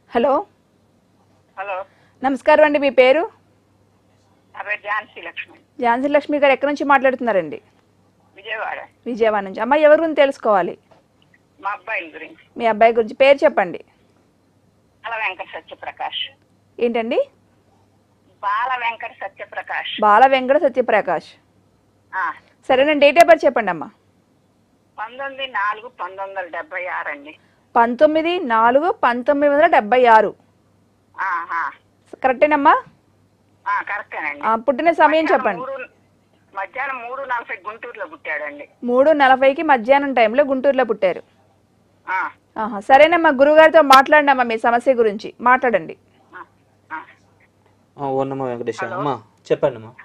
Hello hello నమస్కారం అండి మీ పేరు నా పేరు ఝాన్సీ లక్ష్మి ఝాన్సీ లక్ష్మి గారు ఎక్కడి నుంచి మాట్లాడుతున్నారండి విజయవాడ విజయవాడ నుంచి అమ్మ ఎవరి గురించి తెలుసుకోవాలి మా అబ్బాయి గురించి మీ అబ్బాయి గురించి పేరు చెప్పండి బాల వెంకట సత్యప్రకాష్ ఏంటండి బాల వెంకట సత్యప్రకాష్ బాల వెంకట సత్యప్రకాష్ ఆ, సరేనండి డేట్ ఆఫ్ బర్త్ చెప్పండి అమ్మా పంతొమ్మిది నాలుగు పంతొమ్మిది వందల డెబ్బై ఆరు అండి పంతొమ్మిది నాలుగు పంతొమ్మిది వందల డెబ్బై ఆరు ఆ, ఆ. కరెక్టేనమ్మా ఆ, కరెక్టేనండి ఆ, పుట్టిన సమయం చెప్పండి మూడు మధ్యాహ్నం మూడు నలభై గుంటూరులో పుట్టాడండి మూడు నలభైకి మధ్యాహ్నం టైంలో గుంటూరులో పుట్టారు ఆ, ఆహా, సరేనమ్మా గురుగారితో మాట్లాడినమ్మా మీ సమస్య గురించి మాట్లాడండి ఆ, ఆ. ఆ, ఓనమ్మ వెంకటేశ్వర అమ్మా చెప్పండి అమ్మా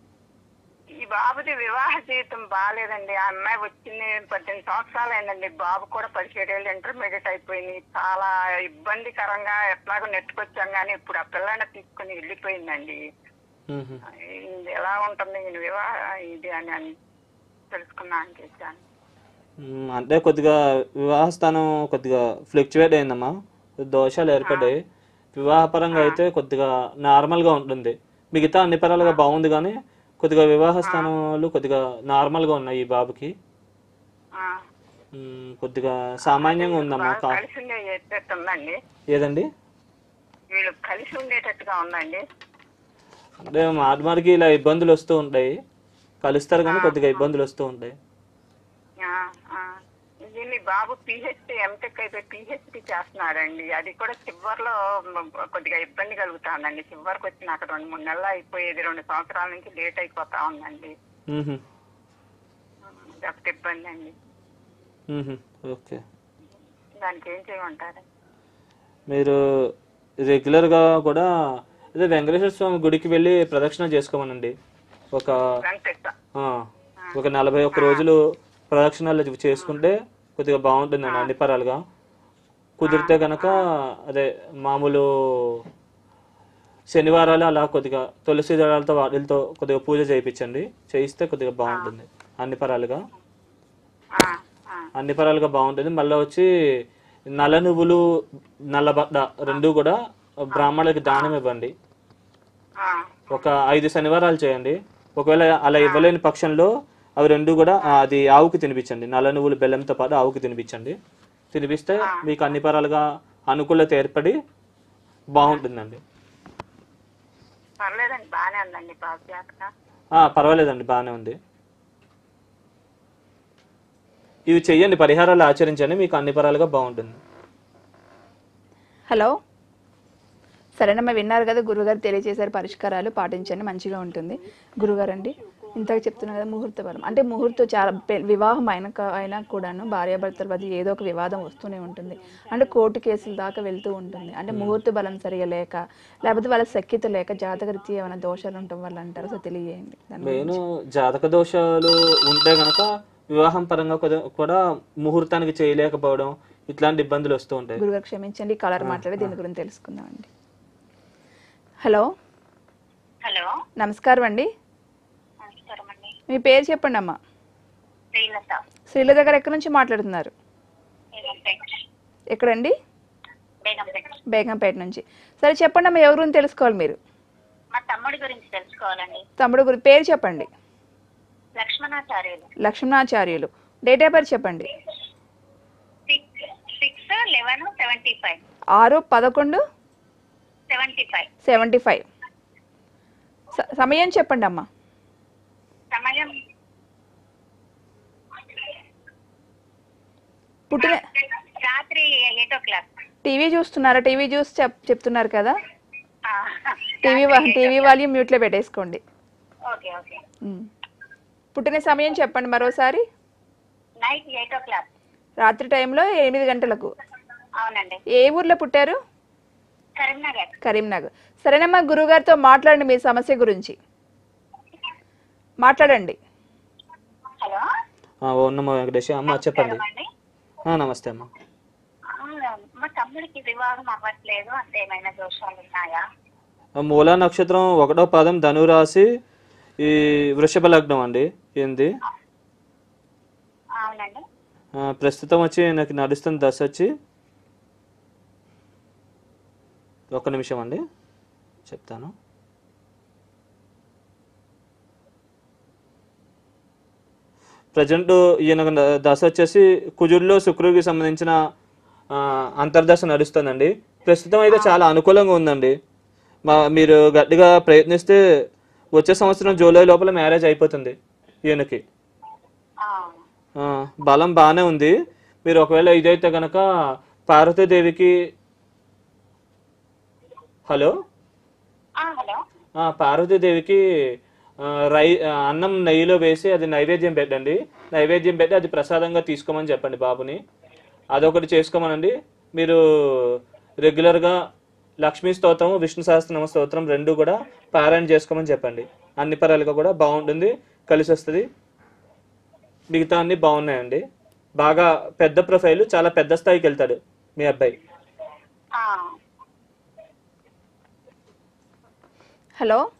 ఈ బాబుది వివాహ జీవితం బాగాలేదండి ఆ అమ్మాయి వచ్చింది పద్దెనిమిది సంవత్సరాలు అయిందండి బాబు కూడా పదిహేడు ఏళ్ళు ఇంటర్మీడియట్ అయిపోయింది చాలా ఇబ్బందికరంగా ఎట్లాగో నెట్టుకొచ్చాం కానీ ఇప్పుడు ఆ పిల్లని తీసుకుని వెళ్ళిపోయిందండి మ్మ్. ఇది ఎలా ఉంటుంది ఈ వివాహ ఇది అని అని తెలుసుకున్నా అని చేశాను మ్మ్, అంటే కొద్దిగా వివాహ స్థానం కొద్దిగా ఫ్లక్చువేట్ అయిందమ్మా దోషాలు ఏర్పడ్డాయి వివాహపరంగా అయితే కొద్దిగా నార్మల్గా ఉంటుంది మిగతా అన్ని పరాలుగా బాగుంది కానీ కొద్దిగా వివాహ స్థానాలు కొద్దిగా నార్మల్గా ఉన్నాయి ఈ బాబుకి ఆ. మ్మ్, కొద్దిగా సామాన్యంగా ఉందమ్మా బాగా కా కలిసి ఉండేటట్టు ఉందండి ఏదండి వీళ్ళు కలిసి ఉండేటట్టుగా ఉందండి అంటే మాటిమాటికి ఇలా ఇబ్బందులు వస్తూ ఉంటాయి కలుస్తారు కానీ కొద్దిగా ఇబ్బందులు వస్తూ ఉంటాయి ఆ, ఆ. ఇది మీ బాబు పిహెచ్డి ఎంటెక్ అయితే పిహెచ్డి చేస్తున్నాడండి అది కూడా చివరిలో మ- కొద్దిగా ఇబ్బంది కలుగుతాందండి చివరికి వచ్చి నాకు రెండు మూడు నెలలు అయిపోయేది రెండు సంవత్సరాల నుంచి లేట్ అయిపోతా ఉందండి మ్మ్. ఇది ఒకటి ఇబ్బంది అండి మ్మ్. ఓకే దానికి ఏం చేయమంటారు మీరు రెగ్యులర్గా కూడా అదే వెంకటేశ్వర స్వామి గుడికి వెళ్ళి ప్రదక్షిణ చేసుకోమనండి ఒక వెంకట ఆ, ఒక నలభై ఒక్క రోజులు ప్రదక్షిణాలు చేసుకుంటే కొద్దిగా బాగుంటుందండి అన్ని పరాలుగా కుదిరితే కనుక అదే మామూలు శనివారాలు అలా కొద్దిగా తులసి దళాలతో వాటితో కొద్దిగా పూజ చేయించండి చేయిస్తే కొద్దిగా బాగుంటుంది అన్ని పరాలుగా ఆ, ఆ, అన్ని పరాలుగా బాగుంటుంది మళ్ళీ వచ్చి నల్ల నువ్వులు నల్ల బట్ట రెండు కూడా బ్రాహ్మణులకి దానం ఇవ్వండి ఆ, ఒక ఐదు శనివారాలు చేయండి ఒకవేళ అలా ఇవ్వలేని పక్షంలో అవి రెండు కూడా ఆ, అది ఆవుకి తినిపించండి నల్ల నువ్వులు బెల్లంతో పాటు ఆవుకి తినిపించండి తినిపిస్తే మీకు అన్ని పరాలుగా అనుకూలత ఏర్పడి బాగుంటుందండి పర్లేదండి బాగానే ఉందండి బాబు జాతక ఆ, పర్వాలేదండి బాగానే ఉంది ఇవి చెయ్యండి పరిహారాలు ఆచరించండి మీకు అన్ని పరాలుగా బాగుంటుంది హలో సరేనమ్మా విన్నారు కదా గురుగారు తెలియజేశారు పరిష్కారాలు పాటించండి మంచిగా ఉంటుంది గురుగారు అండి ఇంతగా చెప్తున్నా కదా ముహూర్త బలం అంటే ముహూర్తం చాలా పె- వివాహం అయిన క- అయినా కూడాను భార్యాభర్తల మధ్య ఏదో ఒక వివాదం వస్తూనే ఉంటుంది అంటే కోర్టు కేసుల దాకా వెళ్తూ ఉంటుంది అంటే ముహూర్త బలం సరిగా లేక లేకపోతే వాళ్ళ సఖ్యత లేక జాతకరీత్యా ఏమైనా దోషాలు ఉండటం వల్ల అంటారు సో తెలియజేయండి దాని మెయిన్ జాతక దోషాలు ఉంటే గనక వివాహం పరంగా కొద- కూడా ముహూర్తానికి చేయలేకపోవడం ఇట్లాంటి ఇబ్బందులు వస్తూ ఉంటాయి గురుగారు క్షమించండి కలర్ మాట్లాడి దీని గురించి తెలుసుకుందామండి హలో హలో నమస్కారం అండి నమస్కారం అండి మీ పేరు చెప్పండి అమ్మా శ్రీలత శ్రీల దగ్గర ఎక్కడి నుంచి మాట్లాడుతున్నారు బేగంపేట ఎక్కడండి బేగంపేట బేగంపేట నుంచి సరే చెప్పండి అమ్మా ఎవరి గురించి తెలుసుకోవాలి మీరు మా తమ్ముడి గురించి తెలుసుకోవాలండి తమ్ముడు గురి పేరు చెప్పండి Lakshmanacharyulu Lakshmanacharyulu date of birth చెప్పండి six six eleven seventy five ఆరు పదకొండు సెవెంటీ ఫైవ్ సెవెంటీ ఫైవ్ సమయం చెప్పండి అమ్మా సమయం పుట్టిన రాత్రి ఎయిట్ ఓ క్లాక్ టీవీ చూస్తున్నారా టీవీ చూసి చెప్ చెప్తున్నారు కదా టీవీ వా- టీవీ వాల్యూమ్ మ్యూట్లో పెట్టేసుకోండి ఓకే ఓకే ఉమ్. పుట్టిన సమయం చెప్పండి మరోసారి నైట్ ఎయిట్ ఓ క్లాక్ రాత్రి టైంలో ఎనిమిది గంటలకు అవునండి ఏ ఊర్లో పుట్టారు కరీంనగర్ కరీంనగర్ సరేనమ్మా గురుగారితో మాట్లాడండి మీ సమస్య గురించి మాట్లాడండి హలో ఆ, ఓం నమో వెంకటేష్ అమ్మ చెప్పండి అండి ఆ, నమస్తే అమ్మ ఆ, మా తమ్ముడికి వివాహం అవ్వట్లేదు అంటే ఏమైనా దోషాలు ఉన్నాయా ఆ, మూలా నక్షత్రం ఒకటో పాదం ధనురాశి ఈ వృషభ లగ్నం అండి ఏంది అవునండి ఆ, ప్రస్తుతం వచ్చి నాకు నడుస్తున్న దశ వచ్చి ఒక్క నిమిషం అండి చెప్తాను ప్రజెంట్ ఈయన దశ వచ్చేసి కుజుడిలో శుక్రుడికి సంబంధించిన ఆ, అంతర్దశ నడుస్తుందండి ప్రస్తుతం అయితే చాలా అనుకూలంగా ఉందండి మా మీరు గట్టిగా ప్రయత్నిస్తే వచ్చే సంవత్సరం జూలై లోపల మ్యారేజ్ అయిపోతుంది ఈయనకి ఆ, ఆ, బలం బాగానే ఉంది మీరు ఒకవేళ ఇదైతే కనుక పార్వతీదేవికి హలో ఆ, హలో ఆ, పార్వతీదేవికి ఆ, రై ఆ, అన్నం నెయ్యిలో వేసి అది నైవేద్యం పెట్టండి నైవేద్యం పెట్టి అది ప్రసాదంగా తీసుకోమని చెప్పండి బాబుని అదొకటి చేసుకోమనండి మీరు రెగ్యులర్గా లక్ష్మీ స్తోత్రం విష్ణు సహస్రనామ స్తోత్రం రెండు కూడా పారాయణ చేసుకోమని చెప్పండి అన్ని పరాలుగా కూడా బాగుంటుంది కలిసి వస్తుంది మిగతా అన్ని బాగున్నాయండి బాగా పెద్ద ప్రొఫైల్ చాలా పెద్ద స్థాయికి వెళ్తాడు మీ అబ్బాయి ఆ, హలో